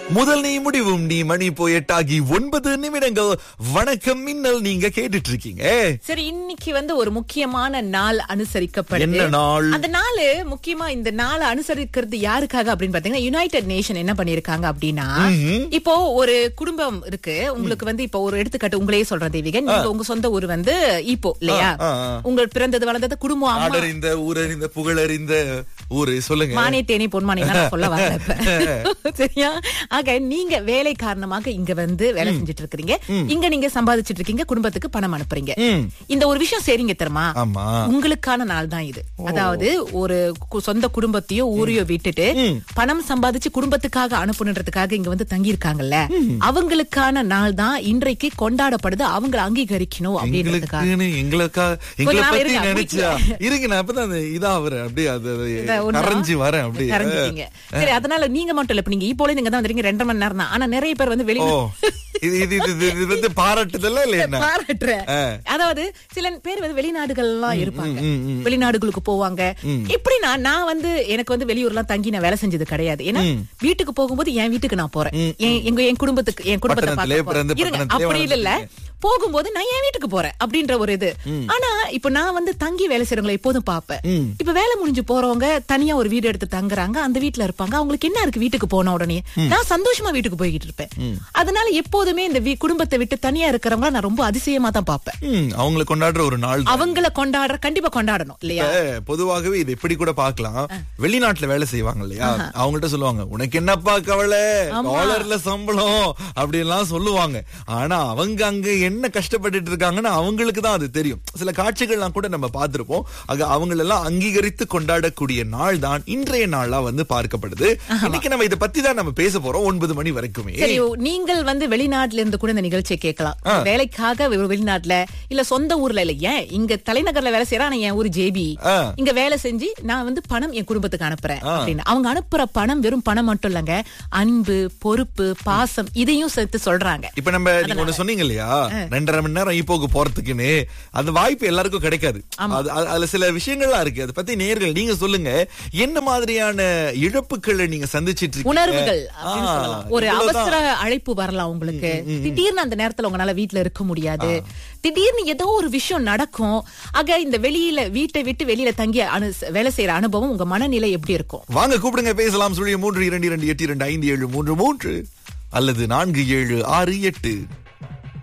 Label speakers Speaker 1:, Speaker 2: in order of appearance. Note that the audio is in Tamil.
Speaker 1: முதல் நீ முடிவும் நீ மணி போய் எட்டாகி ஒன்பது நிமிடங்கள் வணக்கம் மின்னல் நீங்க கேட்டுட்டு இருக்கீங்க
Speaker 2: சரி இன்னைக்கு வந்து ஒரு முக்கியமான நாள் அனுசரிக்கப்படுது
Speaker 1: என்ன நாள்?
Speaker 2: அந்த நாள் முக்கியமா இந்த நாளை அனுசரிக்கிறது யாருக்காக அப்படின்னு பாத்தீங்கன்னா யுனைடெட் நேஷன் என்ன பண்ணிருக்காங்க அப்படின்னா இப்போ ஒரு குடும்பம் இருக்கு உங்களுக்கு வந்து இப்போ ஒரு எடுத்துக்காட்டு உங்களையே சொல்றேன் தேவிகன் நீங்க உங்க சொந்த ஊர் வந்து இப்போ இல்லையா
Speaker 1: ஆ, ஆ.
Speaker 2: உங்கள் பிறந்தது வளர்ந்தது குடும்பம் அம்மா
Speaker 1: ஆடறிந்த ஊரறிந்த புகழறிந்த ஊரு சொல்லுங்க
Speaker 2: மானே தேனி பொன்மானே நான் சொல்ல வரல இப்ப. சரியா ஆக நீங்க வேலை காரணமாக இங்க வந்து வேலை செஞ்சுட்டு இருக்கீங்க இங்க நீங்க சம்பாதிச்சிட்டு இருக்கீங்க குடும்பத்துக்கு பணம் அனுப்புறீங்க
Speaker 1: ம்.
Speaker 2: இந்த ஒரு விஷயம் சரிங்க தெரியுமா
Speaker 1: ஆமா
Speaker 2: உங்களுக்கான நாள் தான் இது அதாவது ஒரு கு- சொந்த குடும்பத்தையோ ஊரையோ விட்டுட்டு பணம் சம்பாதிச்சு குடும்பத்துக்காக அனுப்பணுன்றதுக்காக இங்க வந்து தங்கி இருக்காங்கல்ல அவங்களுக்கான நாள் தான் இன்றைக்கு கொண்டாடப்படுது அவங்களை அங்கீகரிக்கணும் அப்படின்றதுக்காக
Speaker 1: எங்களுக்குன்னு எங்களுக்கா எங்களை
Speaker 2: நாள்
Speaker 1: பத்தி
Speaker 2: இருங்க,
Speaker 1: நினைச்சா இருங்க நான் அப்பதான் அந்த இதா வரேன் அப்படியே அது
Speaker 2: இத
Speaker 1: அது
Speaker 2: ஒண்ணா?
Speaker 1: கரைஞ்சு வரேன் அப்படியே
Speaker 2: கரைஞ்சிட்டீங்க. சரி அதனால நீங்க மட்டும் இல்ல இப்ப நீங்க இப்போல நீங்க தான் வந்திருக்கீங்க ரெண்டரை மணி நேரம் தான் ஆனா நிறைய பேர் வந்து
Speaker 1: ஓ
Speaker 2: வெளியில
Speaker 1: இது இது இது இது- இது வந்து பாராட்டுதல்ல இல்ல என்ன
Speaker 2: பாராட்டுறேன்
Speaker 1: ஆ.
Speaker 2: அதாவது சில பேர் வந்து வெளிநாடுகள்லாம் இருப்பாங்க வெளிநாடுகளுக்கு போவாங்க இப்படின்னா நான் வந்து எனக்கு வந்து வெளியூர்லாம் தங்கி நான் வேலை செஞ்சது கிடையாது ஏன்னா வீட்டுக்கு போகும்போது என் வீட்டுக்கு நான் போறேன் என் எங்க என் குடும்பத்துக்கு என் குடும்பத்தை
Speaker 1: பட்டணத்திலே
Speaker 2: பார்க்க போறேன்.
Speaker 1: பிறந்து
Speaker 2: இருங்க,
Speaker 1: பட்டணத்திலே
Speaker 2: அப்படி இல்ல போகும்போது நான் என் வீட்டுக்கு போறேன் அப்படின்ற ஒரு இது ஆனா இப்ப நான் வந்து தங்கி வேலை செய்யறவங்களை எப்போதும் பாப்பேன் இப்ப வேலை முடிஞ்சு போறவங்க தனியா ஒரு வீடு எடுத்து தங்குறாங்க அந்த வீட்டுல இருப்பாங்க அவங்களுக்கு என்ன இருக்கு வீட்டுக்கு போன உடனே நான் சந்தோஷமா வீட்டுக்கு போய்கிட்டு இருப்பேன் அதனால எப்போதுமே இந்த வீ- குடும்பத்தை விட்டு தனியா இருக்கிறவங்கள நான் ரொம்ப அதிசயமா தான் பாப்பேன்
Speaker 1: ம், அவங்களை கொண்டாடுற ஒரு நாள் தான்.
Speaker 2: அவங்கள கொண்டாடுற கண்டிப்பா கொண்டாடணும் இல்லையா
Speaker 1: இப்ப பொதுவாகவே இது எப்படி கூட பார்க்கலாம் வெளிநாட்டுல வேலை செய்வாங்க இல்லையா அவங்கள்ட்ட சொல்லுவாங்க உனக்கு என்னப்பா கவலை டாலர்ல சம்பளம் அப்படி எல்லாம் சொல்லுவாங்க ஆனா அவங்க அங்க என்ன கஷ்டப்பட்டுட்டு இருக்காங்கன்னு அவங்களுக்கு தான் அது தெரியும் சில காட்சிகள்லாம் கூட நம்ம பார்த்திருப்போம் ஆக அவங்களெல்லாம் அங்கீகரித்து கொண்டாடக்கூடிய நாள் தான் இன்றைய நாளா வந்து பார்க்கப்படுது இன்னைக்கு நம்ம இதை பத்தி தான் நம்ம பேச போறோம் ஒன்பது மணி வரைக்குமே
Speaker 2: சரி நீங்கள் வந்து வெளிநாட்டுல இருந்து கூட இந்த நிகழ்ச்சியை கேட்கலாம் வேலைக்காக ஒரு வெளிநாட்டுல இல்ல சொந்த ஊர்ல இல்ல ஏன் இங்க தலைநகர்ல வேலை செய்யறா ஆனா என் ஊர் ஜேபி
Speaker 1: ஆ.
Speaker 2: இங்க வேலை செஞ்சு நான் வந்து பணம் என் குடும்பத்துக்கு அனுப்புறேன் அப்படின்னு அவங்க அனுப்புற பணம் வெறும் பணம் மட்டும் இல்லங்க அன்பு பொறுப்பு பாசம் இதையும் சேர்த்து சொல்றாங்க
Speaker 1: இப்ப நம்ம நீங்க ஒண்ணு சொன்னீங்க இல்லையா ரெண்டரை மணி நேரம் ஈப்போக்கு போறதுக்குன்னு அந்த வாய்ப்பு எல்லாருக்கும் கிடைக்காது அது அது- அதுல சில விஷயங்கள்லாம் இருக்கு அதை பத்தி நேர்கள் நீங்க சொல்லுங்க என்ன மாதிரியான இழப்புகளை நீங்க சந்திச்சிட்டு இருக்கீங்க
Speaker 2: உணர்வுகள் அப்படின்னு
Speaker 1: ஆ,
Speaker 2: சொல்லலாம். ஒரு
Speaker 1: இவ்வளவுதான்.
Speaker 2: அவசர அழைப்பு வரலாம் உங்களுக்கு திடீர்னு அந்த நேரத்துல உங்களால வீட்ல இருக்க முடியாது திடீர்னு ஏதோ ஒரு விஷயம் நடக்கும் ஆக இந்த வெளியில வீட்டை விட்டு வெளியில தங்கி அனு- வேலை செய்யற அனுபவம் உங்க மனநிலை எப்படி இருக்கும்
Speaker 1: வாங்க கூப்பிடுங்க பேசலாம் சொல்லி மூன்று இரண்டு இரண்டு எட்டு இரண்டு ஐந்து ஏழு மூன்று மூன்று அல்லது நான்கு ஏழு ஆறு எட்டு